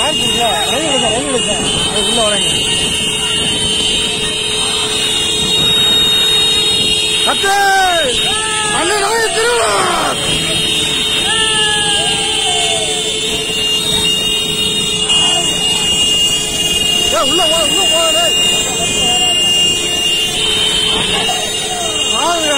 Back இருக்குல்ல ரயில் எடுக்க ரயில் எடுக்க அது உள்ள வரேங்க கத்து அண்ணன் நாய திருவிழா ஏய், உள்ள போ உள்ள போதே வாங்க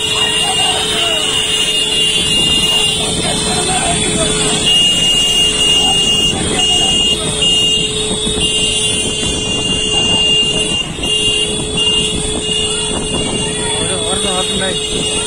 வரட்டும் வரட்டும் வரட்டும் டேய்.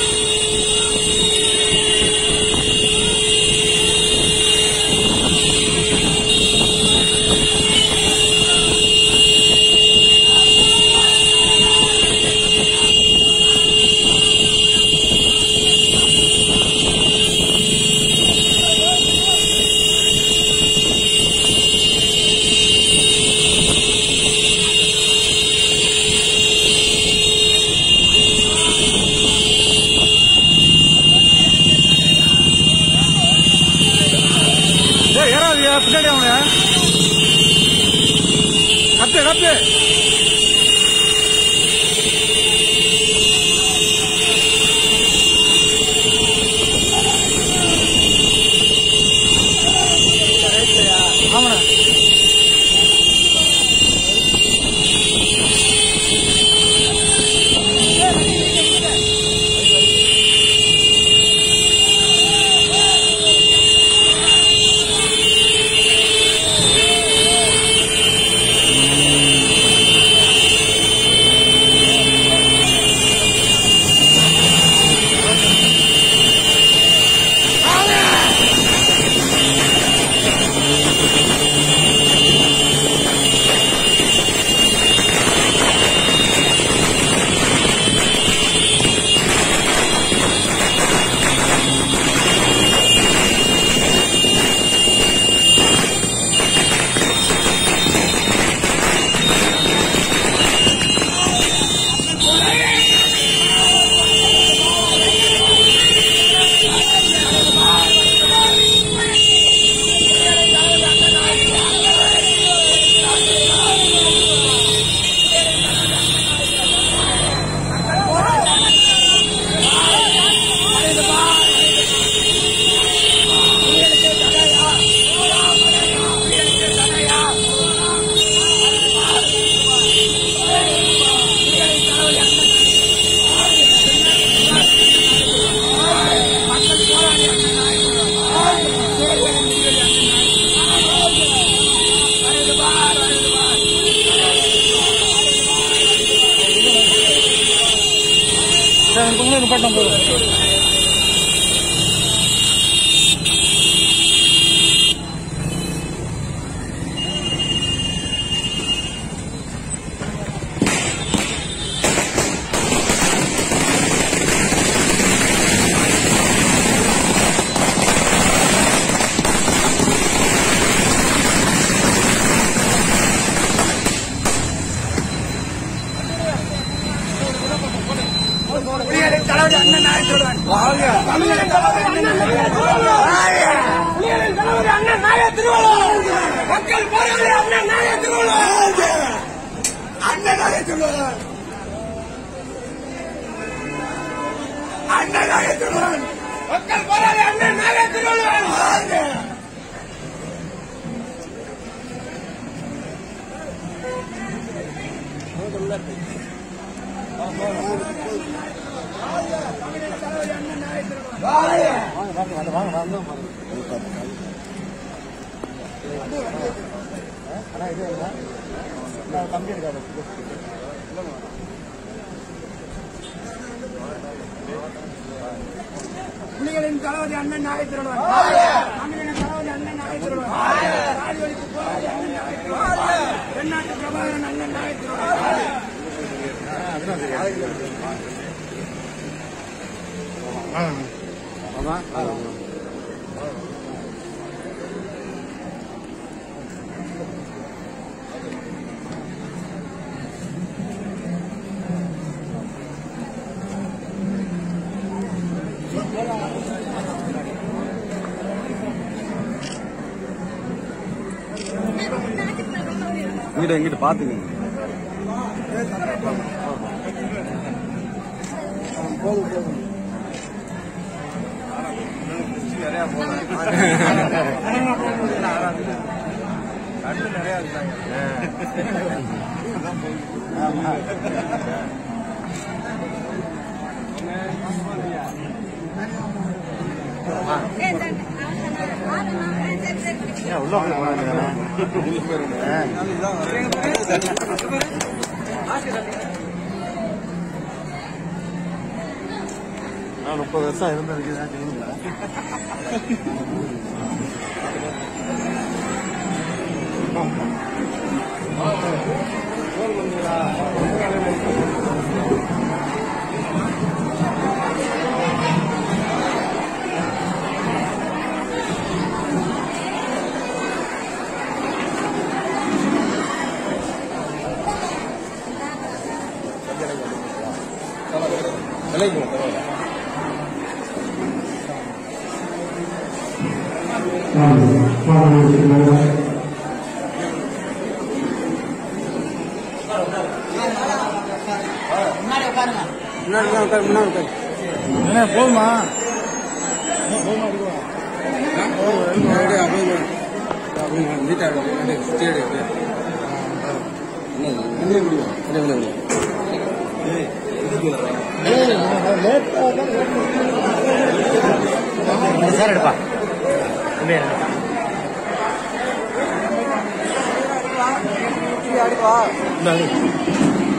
ஏய் ஏறாதியா பின்னாடி அவன கத்து கத்து ஆமாண்ணா சரி எனக்கு முன்னாடி நிப்பாட்டம் போதும் புலிகளின் தலைவர் அண்ணன் நாயத்துடன் வாங்க தமிழரின் தலைவர் அண்ணன் நாயத்துடன் புலிகளின் தலைவர் அண்ணன் நாய திருவள்ளுவர் மக்கள் போராளி அண்ணன் நாய திருவள்ளுவர் அண்ணன் நாய திருவள்ளுவர் அண்ணன் நாய திருவள்ளுவர் மக்கள் போராளி அண்ணன் நாய திருவள்ளுவர் வாங்க வாங்க வாங்க அண்ணா இது என்ன நான் தம்பி இருக்காரு புலிகளின் தளபதி அண்ணன் நாயத்திருடன் தமிழின தளபதி அண்ணன் நாயத்திருடன் ராஜ்வழிக்கு போராடி அண்ணன் நாயத்திருடன் தென்னாட்டு பிரபாகரன் அண்ணன் நாயத்திருடன் இங்கிட்ட இங்கிட்ட பாத்துக்கங்க போதும் போதும் ஏன் உள்ள போய் போனாங்க நான் முப்பது வருஷம் இருந்திருக்கு தெரியுங்களா என்ன போதுமா போதுமா இருக்குவா சார் எடுப்பா அடிப்பா